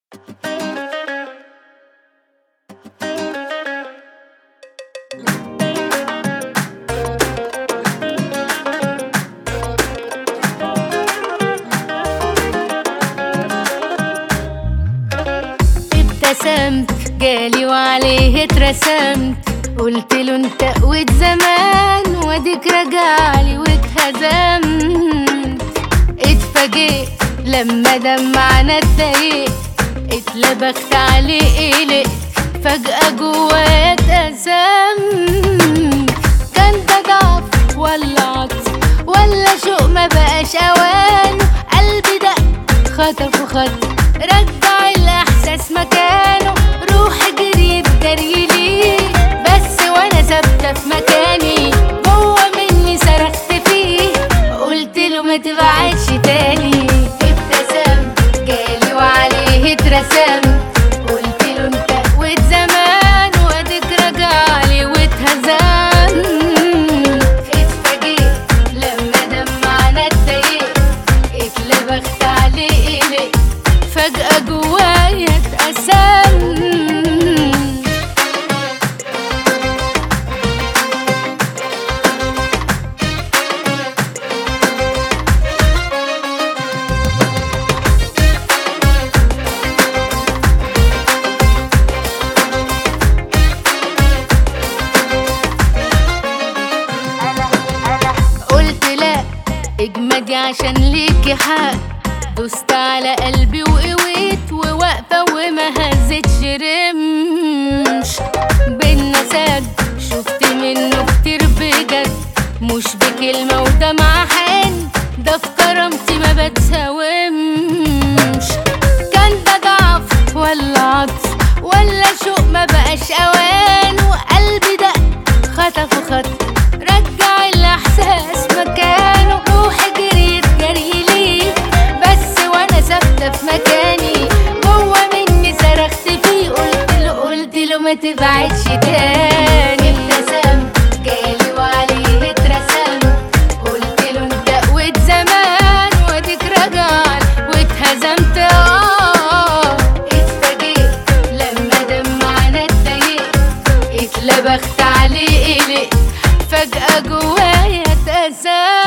ابتسمت جالي وعليه اترسمت قلت له انت قوة زمان واديك رجعلي واتهزمت اتفاجئت لما دمعنا اتضايقت اتلبخت عليه قلقت فجأة جوايا اتقسمت كان ده ضعف ولا عطف ولا شوق ما بقاش اوان قلبي دق خطف وخطف رجع الاحساس مكانه روحي جريت جريلي بس وانا ثابته في مكاني جوه مني صرخت فيه قلت له ما تبعدش تاني ابتسمت جالي وعليه اترسمت قلت له انت قوة زمان واديك رجعلي واتهزمت اتفاجئت لما دمعنا اتضايقت اتلبخت عليه قلقت فجأة جوايا اتقسمت قلت لا اجمدي عشان ليكي حق دوست على قلبي وقويت وواقفة وما هزتش رمش بينا سد شفت منه كتير بجد مش بكلمة ودمعة حن ده في كرامتي ما بتساومش كان ده ضعف ولا عطف ولا شوق ما بقاش اوان وقلبي دق خطف وخطف رجع الاحساس مكانه روحي جريت جريلي بس وانا ثابته في مكاني جوه مني صرخت فيه قلت له قلت له ما تبعدش تاني ابتسمت جالي وعليه اترسمت قلت له انت قوة زمان واديك رجعل واتهزمت اه اتفاجئت لما دمعنا اتضايقت اتلبخت عليه قلقت فجأة جوايا اتقسمت